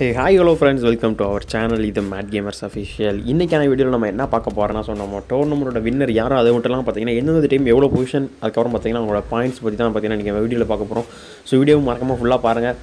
hey hi hello friends welcome to our channel இது mad gamers official இன்றைக்கான வீடியோவில் நம்ம என்ன பார்க்க போகிறோம்னா ஸோ நம்ம டோர்னமெண்ட்டோட வின்னர் யாரும் அது மட்டும்லாம் பார்த்தீங்கன்னா எந்தெந்த டீம் எவ்வளோ பொசிஷன் அதுக்கப்புறம் பார்த்தீங்கன்னா அவங்களோட பாயிண்ட்ஸ் பற்றி தான் பார்த்தீங்கன்னா நீங்கள் வீடியோவில் பார்க்க போகிறோம் ஸோ வீடியோ மறக்காமல் ஃபுல்லாக பாருங்கள்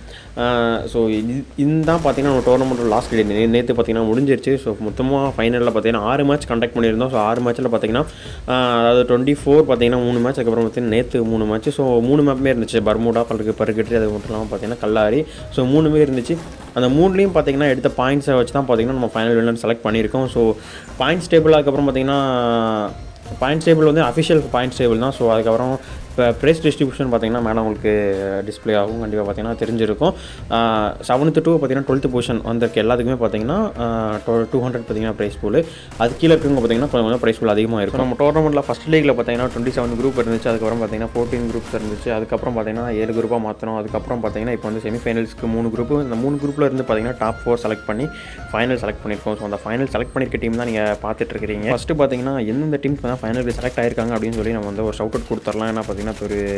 ஸோ இது இதுதான் பார்த்தீங்கன்னா நம்ம டோர்னமெண்ட்டோட லாஸ்ட் டே நே நேற்று பார்த்தீங்கன்னா முடிஞ்சிருச்சு ஸோ மொத்தமாக ஃபைனலில் பார்த்தீங்கன்னா ஆறு மேட்ச் கண்டக்ட் பண்ணியிருந்தோம் ஸோ ஆறு மேட்ச்சில் பார்த்தீங்கன்னா ஆஹ், அதாவது டுவெண்ட்டி ஃபோர் பார்த்தீங்கன்னா மூணு மேட்ச் அதுக்கப்புறம் பார்த்தீங்கன்னா நேற்று மூணு மேட்ச் ஸோ மூணு மேப்புமே இருந்துச்சு பர்முடா பல்லுக்கு பருக்கட்டு அது மட்டும் இல்லாமல் பார்த்தீங்கன்னா கல்லாரி ஸோ மூணுமே இருந்துச்சு அந்த மூணுலேயும் பார்த்தீங்கன்னா எடுத்த பாயிண்ட்ஸை வச்சு தான் பார்த்தீங்கன்னா நம்ம ஃபைனல் வில்லன் செலக்ட் பண்ணியிருக்கோம் ஸோ பாயிண்ட்ஸ் டேபிள் அதுக்கப்புறம் பார்த்தீங்கன்னா பாயிண்ட்ஸ் டேபிள் வந்து அஃபிஷியல் பாயிண்ட்ஸ் டேபிள் தான் ஸோ அதுக்கப்புறம் இப்போ ப்ரைஸ் டிஸ்ட்ரிபியூஷன் பார்த்தீங்கன்னா மேலே உங்களுக்கு டிஸ்ப்ளே ஆகும் கண்டிப்பாக பார்த்தீங்கன்னா தெரிஞ்சிருக்கும் செவன்த்து டூ பார்த்தீங்கன்னா டுவெல்த்து பொசிஷன் வந்திருக்கு எல்லாத்துக்குமே பார்த்தீங்கன்னா டூ ஹண்ட்ரட் பார்த்தீங்கன்னா ப்ரைஸ் பூல் அது கீழே இருக்கவங்க பார்த்தீங்கன்னா கொஞ்சம் கொஞ்சம் ப்ரைஸ் பூல் அதிகமாக இருக்கும் நம்ம டோர்னமெண்ட்டில் ஃபஸ்ட் லீக்கில் பார்த்தீங்கன்னா டுவெண்ட்டி செவன் குரூப் இருந்துச்சு அதுக்கப்புறம் பார்த்தீங்கன்னா ஃபோர்டீன் குரூப்ஸ் இருந்துச்சு அதுக்கப்புறம் பார்த்தீங்கன்னா ஏழு குரூப்பாக மாற்றணும் அதுக்கப்புறம் பார்த்தீங்கன்னா இப்போ வந்து செமிஃபைனல்ஸ்க்கு மூணு குரூப் இந்த மூணு குரூப்பில் இருந்து பார்த்தீங்கன்னா டாப் ஃபோர் செலக்ட் பண்ணி ஃபைனல் செலக்ட் பண்ணியிருக்கோம் ஸோ அந்த ஃபைனல் செலக்ட் பண்ணியிருக்க டீம் தான் நீங்கள் பார்த்துட்டு இருக்கிறீங்க ஃபஸ்ட்டு பார்த்தீங்கன்னா எந்தெந்த டீம்ஸ் தான் ஃபைனல் செலக்ட் ஆயிருக்காங்க அப்படின்னு சொல்லி நம்ம வந்து ஒரு ஷவுட் அவுட் கொடுத்துடலாம் ஏன்னா பார்த்தீங்கன்னா இப்போ ஒரு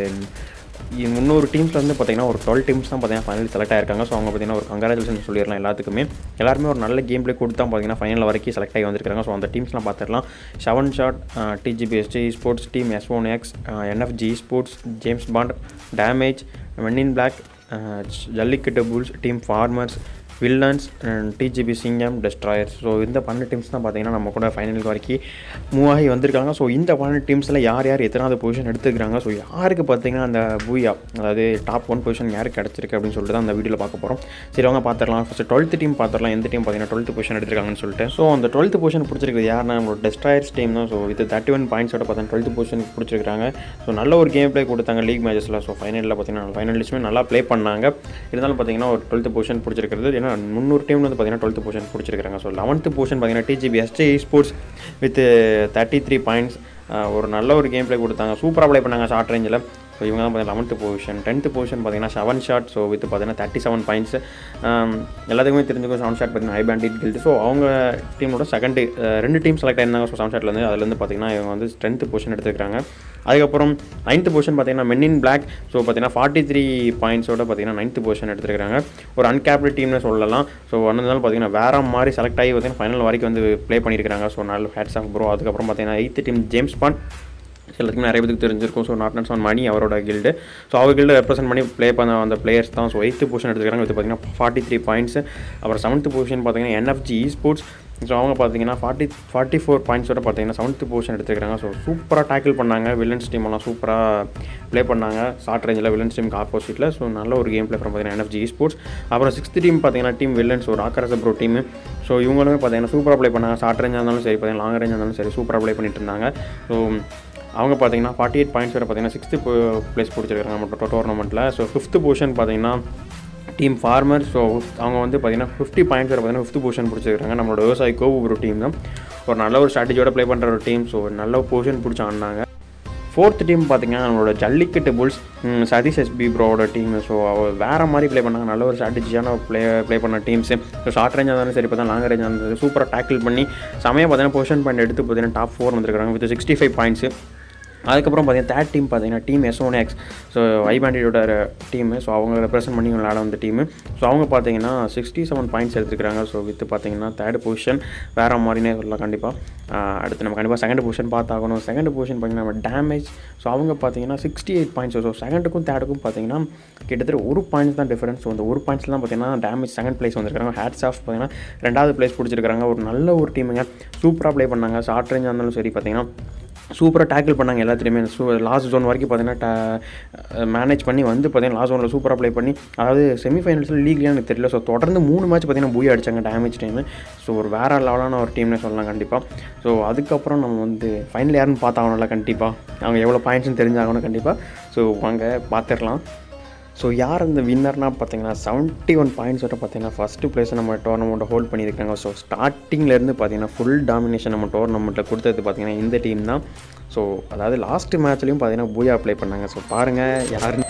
இ- முந்நூறு டீம்ஸ்ல வந்து பார்த்தீங்கன்னா ஒரு டுவெல் டீம்ஸ் தான் பார்த்தீங்கன்னா ஃபைனல் செலக்ட் ஆயிருக்காங்க ஸோ அவங்க பார்த்தீங்கன்னா ஒரு கங்க்ராச்சுலேஷன் சொல்லிடலாம் எல்லாத்துக்குமே எல்லாருமே ஒரு நல்ல கேம் பிளே கொடுத்து தான் பார்த்தீங்கன்னா ஃபைனல் வரைக்கும் செலக்ட் ஆகி வந்திருக்காங்க ஸோ அந்த டீம்ஸ்லாம் பார்த்துடலாம் seven shot DGPST sports team S one X NFG sports James Bond damage வென்னின் black Jallikattu bulls team farmers villains DGP Singam destroyers so இந்த பன்னெண்டு டீம்ஸ் தான் பார்த்தீங்கன்னா நம்ம கூட ஃபைனல் வரைக்கும் மூவ் ஆகி வந்திருக்காங்க ஸோ இந்த பன்னெண்டு டீம்ஸில் யார் யார் எத்தனாவது பொசிஷன் எடுத்துக்கிறாங்க ஸோ யாருக்கு பார்த்தீங்கன்னா அந்த பூயா அதாவது டாப் ஒன் பொசிஷன் யாருக்கு கிடச்சிருக்கு அப்படின்னு சொல்லிட்டு தான் அந்த வீடியோவில் பார்க்க போகிறோம் சரி அவங்க பார்த்துடலாம் ஃபஸ்ட்டு டுவெல்த் டீம் பார்த்துடலாம் எந்த டீம் பார்த்தீங்கன்னா டுவெல்த் பொசிஷன் எடுத்திருக்காங்கன்னு சொல்லிட்டு ஸோ அந்த டுவெல்த் பொசிஷன் பிடிச்சிருக்குது யாருன்னா நம்மளோட டெஸ்ட்ராயர்ஸ் டீம் தான் ஸோ இது தேர்ட்டி ஒன் பாயிண்ட்ஸோட பார்த்தீங்கன்னா டுவெல்த் பொசிஷன் பிடிச்சிருக்காங்க ஸோ நல்ல ஒரு கேம் ப்ளே கொடுத்தாங்க லீக் மேட்சஸில் ஸோ ஃபைனலில் பார்த்தீங்கன்னா ஃபைனலிஸ்ட்டுமே நல்லா ப்ளே பண்ணாங்க இருந்தாலும் பார்த்தீங்கன்னா ஒரு டுவெல்த் பொசிஷன் பிடிச்சிருக்கிறது ஏன்னா முந்நூறு டீம் வந்து பார்த்தீங்கன்னா டுவெல்த் பொசிஷன் பிடிச்சிருக்காங்க ஸோ லெவன்த் பொசிஷன் பார்த்தீங்கன்னா DGP ST sports with thirty three points ஒரு நல்ல ஒரு கேம் ப்ளே கொடுத்தாங்க சூப்பராக ப்ளே பண்ணாங்க ஷார்ட் ரேஞ்சில் ஸோ இவங்க தான் பார்த்தீங்கன்னா லெவன்த்து பொசிஷன் டென்த்து பொசிஷன் பார்த்தீங்கன்னா செவன் ஷாட் ஸோ வித் பார்த்தீங்கன்னா தேர்ட்டி செவன் பாயிண்ட்ஸ் எல்லாத்துக்குமே தெரிஞ்சுக்கும் செவன் ஷாட் பார்த்தீங்கன்னா ஐ பேண்டிட் கில்டு ஸோ அவங்க டீமோட செகண்டு ரெண்டு டீம் செலக்ட் ஆயிருந்தாங்க ஸோ செவன் ஷாட்லேருந்து அதுலேருந்து பார்த்தீங்கன்னா இவங்க வந்து டென்த்து பொசிஷன் எடுத்துருக்காங்க அதுக்கப்புறம் நைன்த்து பொசிஷன் பார்த்தீங்கன்னா மென் இன் பிளாக் ஸோ பார்த்தீங்கன்னா ஃபார்ட்டி த்ரீ பாயிண்ட்ஸோட பார்த்தீங்கன்னா நைன்த்து பொசிஷன் எடுத்துருக்காங்க ஒரு அன்கேப்டு டீம்னு சொல்லலாம் ஸோ வந்ததாலும் பார்த்தீங்கன்னா வேற மாதிரி செலக்ட் ஆகி பார்த்தீங்கன்னா ஃபைனல் வரைக்கும் வந்து ப்ளே பண்ணியிருக்காங்க ஸோ நல்ல ஹேட்ஸ் ஆஃப் ப்ரோ அதுக்கப்புறம் பார்த்தீங்கன்னா எயித்து டீம் ஜேம்ஸ் பாண்ட் எல்லாத்துக்குமே நிறைய பேருக்கு தெரிஞ்சிருக்கும் so not nuts on money அவரோட கில்டு ஸோ அவர் கில்டு ரெப்ரசென்ட் பண்ணி ப்ளே பண்ண அந்த பிளேயர்ஸ் தான் ஸோ எயித்து பொசிஷன் எடுத்துக்கிறாங்க இது பார்த்தீங்கன்னா ஃபார்ட்டி த்ரீ பாயிண்ட்ஸ் அப்புறம் செவன்த்து பொசிஷன் பார்த்தீங்கன்னா என்எஃப்ஜி ஸ்போர்ட்ஸ் ஸோ அவங்க பார்த்தீங்கன்னா ஃபார்ட்டி ஃபார்ட்டி ஃபோர் பாயிண்ட்ஸோட பார்த்தீங்கன்னா செவன்த்து பொசிஷன் எடுத்துக்கிறாங்க ஸோ சூப்பராக டேக்கிள் பண்ணாங்க வில்லன்ஸ் டீம் எல்லாம் சூப்பராக ப்ளே பண்ணாங்க ஷார்ட் ரேஞ்சில் வில்லன்ஸ் டீமுக்கு ஆப்போசிட்டில் ஸோ நல்ல ஒரு கேம் ப்ளே பண்ண பார்த்தீங்கன்னா என்எஃப்ஜி ஸ்போர்ட்ஸ் அப்புறம் சிக்ஸ்த் டீம் பார்த்தீங்கன்னா டீம் வில்லன்ஸ் ஒரு ஆக்கரச ப்ரோ டீம் ஸோ இவங்களுமே பார்த்தீங்கன்னா சூப்பராக ப்ளே பண்ணாங்க ஷார்ட் ரேஞ்சாக இருந்தாலும் சரி பார்த்தீங்கன்னா லாங் ரேஞ்சாக இருந்தாலும் சரி சூப்பராக ப்ளே பண்ணிட்டு இருந்தாங்க ஸோ அவங்க பார்த்தீங்கன்னா ஃபார்ட்டி எயிட் பாயிண்ட்ஸ் வரை பார்த்தீங்கன்னா சிக்ஸ்த்து ப்ளேஸ் பிடிச்சிருக்காங்க நம்ம டோர்னமெண்ட்டில் ஸோ ஃபிஃப்த்து பொசிஷன் பார்த்தீங்கன்னா டீம் ஃபார்மர் ஸோ அவங்க வந்து பார்த்தீங்கன்னா ஃபிஃப்டி பாயிண்ட்ஸ் வரை பார்த்தீங்கன்னா ஃபிஃப்த் பொசிஷன் பிடிச்சிருக்காங்க நம்மளோட விவசாயி கோவு ஒரு டீம் தான் ஒரு நல்ல ஒரு ஸ்ட்ராட்டஜியோட ப்ளே பண்ணுற ஒரு டீம் ஸோ ஒரு நல்ல பொசிஷன் பிடிச்சி ஆடினாங்க ஃபோர்த் டீம் பார்த்தீங்கன்னா நம்மளோட ஜல்லிக்கட்டு புல்ஸ் ம், சதீஷ் எஸ்பி ப்ரோவோட டீம் ஸோ அவர் வேறு மாதிரி ப்ளே பண்ணாங்க நல்ல ஒரு ஸ்ட்ராட்டஜியான ப்ளே ப்ளே பண்ண டீம்ஸு ஸோ ஷார்ட் ரேஞ்சாக இருந்தாலும் சரி பார்த்தா லாங் ரேஞ்சாக இருந்தாலும் சூப்பராக டேக்கிள் பண்ணி செமையாக பார்த்தீங்கன்னா பொசிஷன் பாயிண்ட் எடுத்து பார்த்தீங்கன்னா டாப் ஃபோர் வந்திருக்காங்க வித் சிக்ஸ்டி ஃபைவ் பாயிண்ட்ஸு அதுக்கப்புறம் பார்த்தீங்கன்னா தேர்ட் டீம் பார்த்தீங்கன்னா team S one X so ஐபாண்டியோட டீமு ஸோ அவங்க ரெப்ரசென்ட் பண்ணி விளாட வந்த டீமு ஸோ அவங்க பார்த்தீங்கன்னா சிக்ஸ்டி செவன் பாயிண்ட்ஸ் எடுத்துருக்காங்க ஸோ வித் பார்த்தீங்கன்னா தேர்ட் பொசிஷன் வேறு மாதிரினே சொல்லலாம் கண்டிப்பாக அடுத்து நம்ம கண்டிப்பாக செகண்ட் பொசிஷன் பார்த்தாகணும் செகண்ட் பொசிஷன் பார்த்தீங்கன்னா நம்ம டேமேஜ் ஸோ அவங்க பார்த்தீங்கன்னா சிக்ஸ்டி எயிட் பாயிண்ட்ஸ் ஸோ செகண்டுக்கும் தேர்டுக்கும் பார்த்தீங்கன்னா கிட்டத்தட்ட ஒரு பாயிண்ட்ஸ் தான் டிஃபரன்ஸ் ஸோ அந்த ஒரு பாயிண்ட்ஸ் தான் பார்த்தீங்கன்னா டேமேஜ் செகண்ட் பிளேஸ் வந்திருக்காங்க ஹேட்ஸ் ஆஃப் பார்த்தீங்கன்னா ரெண்டாவது பிளேஸ் பிடிச்சிருக்காங்க ஒரு நல்ல ஒரு டீமுங்க சூப்பராக ப்ளே பண்ணாங்க ஷார்ட் ரேஞ்சாக இருந்தாலும் சரி பார்த்தீங்கன்னா சூப்பராக டேக்கிள் பண்ணாங்க எல்லாத்துலேயுமே சூ லாஸ்ட் ஜோன் வரைக்கும் பார்த்தீங்கன்னா மேனேஜ் பண்ணி வந்து பார்த்தீங்கன்னா லாஸ்ட் ஜோனில் சூப்பராக ப்ளே பண்ணி அதாவது செமிஃபைனல்ஸில் லீக்லேயே எனக்கு தெரியல ஸோ தொடர்ந்து மூணு மேட்ச் பார்த்தீங்கன்னா பூயா அடிச்சாங்க டேமேஜ் டைமு ஸோ ஒரு வேறு லெவலான ஒரு டீம்னே சொல்லலாம் கண்டிப்பாக ஸோ அதுக்கப்புறம் நம்ம வந்து ஃபைனல் யாருன்னு பார்த்தாகணும்ல கண்டிப்பாக அவங்க எவ்வளோ பாயிண்ட்ஸ்னு தெரிஞ்சாகணும் கண்டிப்பாக ஸோ வாங்க பார்த்துடலாம் ஸோ யார் அந்த வின்னர்னா பார்த்தீங்கன்னா செவன்ட்டி ஒன் பாயிண்ட்ஸோட பார்த்தீங்கன்னா ஃபஸ்ட்டு பிளேஸ் நம்ம டோர்னமெண்ட்டை ஹோல்ட் பண்ணியிருக்காங்க ஸோ ஸ்டார்டிங்லேருந்து பார்த்தீங்கன்னா ஃபுல் டாமினேஷன் நம்ம டோர்னமெண்ட்டில் கொடுத்தது பார்த்தீங்கன்னா இந்த டீம் தான் ஸோ அதாவது லாஸ்ட் மேட்ச்லேயும் பார்த்தீங்கன்னா பூயா ப்ளே பண்ணாங்க ஸோ பாருங்கள் யாருன்னு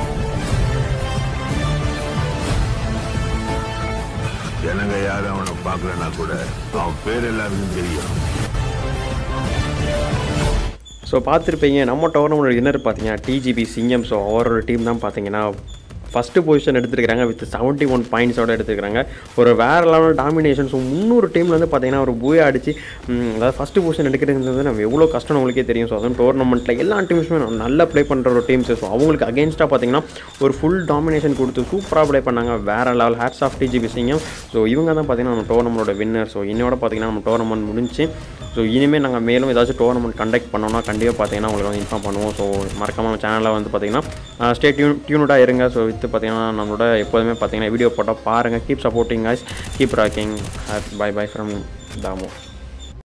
ஜனங்க யாரும் அவனை பார்க்கலன்னா கூட அவன் பேர் எல்லாருக்கும் தெரியும் ஸோ பார்த்துருப்பீங்க நம்ம டோர்னமெண்ட் வின்னர் பார்த்தீங்கன்னா டிஜிபி சிங்கம் ஸோ அவரோட டீம் தான் பார்த்தீங்கன்னா ஃபஸ்ட்டு பொசிஷன் எடுத்துருக்காங்க வித் செவன்ட்டி ஒன் பாயிண்ட்ஸோட எடுத்துருக்காங்க ஒரு வேறு லெவல் டாமினேஷன் ஸோ முந்நூறு டீமில் வந்து பார்த்தீங்கன்னா ஒரு பூயா அடிச்சு ம், அதாவது ஃபஸ்ட்டு பொசிஷன் எடுக்கிறது நம்ம எவ்வளோ கஷ்டம் உங்களுக்கே தெரியும் ஸோ அதுவும் டோர்னமெண்ட்டில் எல்லா டீம்ஸுமே நல்லா ப்ளே பண்ணுற ஒரு டீம்ஸ் ஸோ அவங்களுக்கு அகேன்ஸ்டாக பார்த்தீங்கன்னா ஒரு ஃபுல் டாமினேஷன் கொடுத்து சூப்பராக ப்ளே பண்ணாங்க வேறு level hats off DGP Singam so இவங்க தான் பார்த்தீங்கன்னா நம்ம டோர்னமெண்டோட வின்னர் ஸோ இன்னோட பார்த்தீங்கன்னா நம்ம டோர்னமெண்ட் முடிஞ்சு ஸோ இனிமேல் நாங்கள் மேலும் ஏதாச்சும் டோர்னமெண்ட் கண்டக்ட் பண்ணோம்னா கண்டிப்பாக பார்த்தீங்கன்னா உங்களுக்கு வந்து இன்ஃபார்ம் பண்ணுவோம் ஸோ மறக்காம சேனலில் வந்து பார்த்தீங்கன்னா ஸ்டே டியூன் டியூனடாக இருங்க ஸோ வித்து பார்த்தீங்கன்னா நம்மளோட எப்போதுமே பார்த்தீங்கன்னா வீடியோ போட்டால் பாருங்கள் keep supporting guys keep rocking bye bye from Thamo